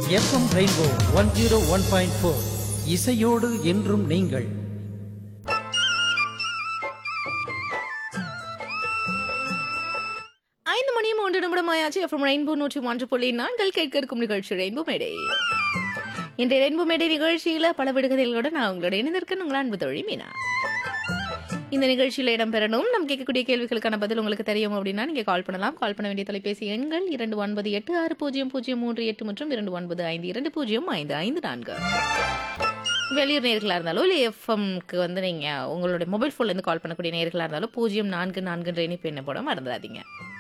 FM rainbow one zero one point four இசையோடு என்றும் நீங்கள் ஐந்து மணி மூன்று நிமிடமாயாச்சு எஃப்எம் ரெயின்போ நூற்றி மூன்று புள்ளி நான்கள் கேட்க இருக்கும் நிகழ்ச்சி ரெயின்போ மேடை இன்றைய ரெயின்போ மேடை நிகழ்ச்சியில பல விடுகதைகளோட நான் உங்களோட இணைந்திருக்கேன் உங்கள் அன்பு தோழி மீனா இந்த நிகழ்ச்சியில் இடம்பெறணும் நம்ம கேட்கக்கூடிய கேள்விகளுக்கான பதில் உங்களுக்கு தெரியும் அப்படின்னா நீங்க கால் பண்ணலாம் கால் பண்ண வேண்டிய தொலைபேசி எண்கள் இரண்டு ஒன்பது எட்டு ஆறு பூஜ்ஜியம் பூஜ்ஜியம் மூன்று எட்டு மற்றும் இரண்டு ஒன்பது ஐந்து இரண்டு பூஜ்ஜியம் ஐந்து ஐந்து நான்கு வெளியூர் நேர்களாக இருந்தாலும் இல்லை எஃப்எம்க்கு வந்து நீங்கள் உங்களுடைய மொபைல் ஃபோன்லேருந்து கால் பண்ணக்கூடிய நேர்களாக இருந்தாலும் பூஜ்ஜியம் நான்கு நான்குன்ற இணைப்பு என்ன போட மறந்துடாதீங்க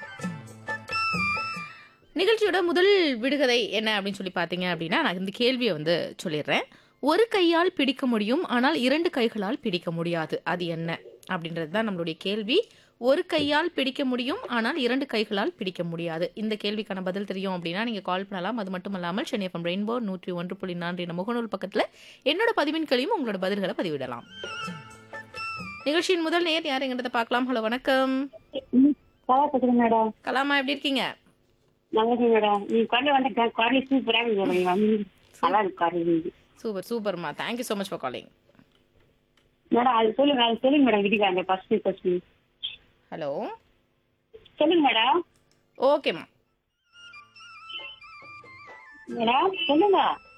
நிகழ்ச்சியோட முதல் விடுகதை என்ன அப்படின்னு சொல்லி பார்த்தீங்க அப்படின்னா நான் இந்த கேள்வியை வந்து சொல்லிடுறேன் ஒரு கையால் பிடிக்க முடியும் ஆனால் இரண்டு கைகளால் பிடிக்க முடியாது அது என்ன அப்படின்றது தான் நம்மளுடைய கேள்வி ஒரு கையால் பிடிக்க முடியும் ஆனால் இரண்டு கைகளால் பிடிக்க முடியாது இந்த கேள்விக்கான பதில் தெரியும் அப்படின்னா நீங்கள் கால் பண்ணலாம் அது மட்டும் இல்லாமல் சென்னை எஃப்எம் ரெயின்போ நூற்றி ஒன்று புள்ளி நான்கு என்ற முகநூல் பக்கத்தில் என்னோட பதிவின்களையும் உங்களோட பதில்களை பதிவிடலாம் நிகழ்ச்சியின் முதல் நேர் யாருங்கிறத பார்க்கலாம் ஹலோ வணக்கம் நல்லா பேசுறேன் மேடம் கலாமா எப்படி இருக்கீங்க நல்லா இருக்கு மேடம் நீங்க கொண்டு வந்த குரல் சூப்பரா இருக்கு மேடம் நல்லா இருக்கு குரல் சூப்பர் சூப்பர்மா thank you so much for calling madam அது சொல்லுங்க அது சொல்லுங்க மேடம் வீட்டுக்கு அந்த ஃபர்ஸ்ட் ஃபர்ஸ்ட் ஹலோ சொல்லுங்க மேடம் ஓகேம்மா மேடம் சொல்லுங்க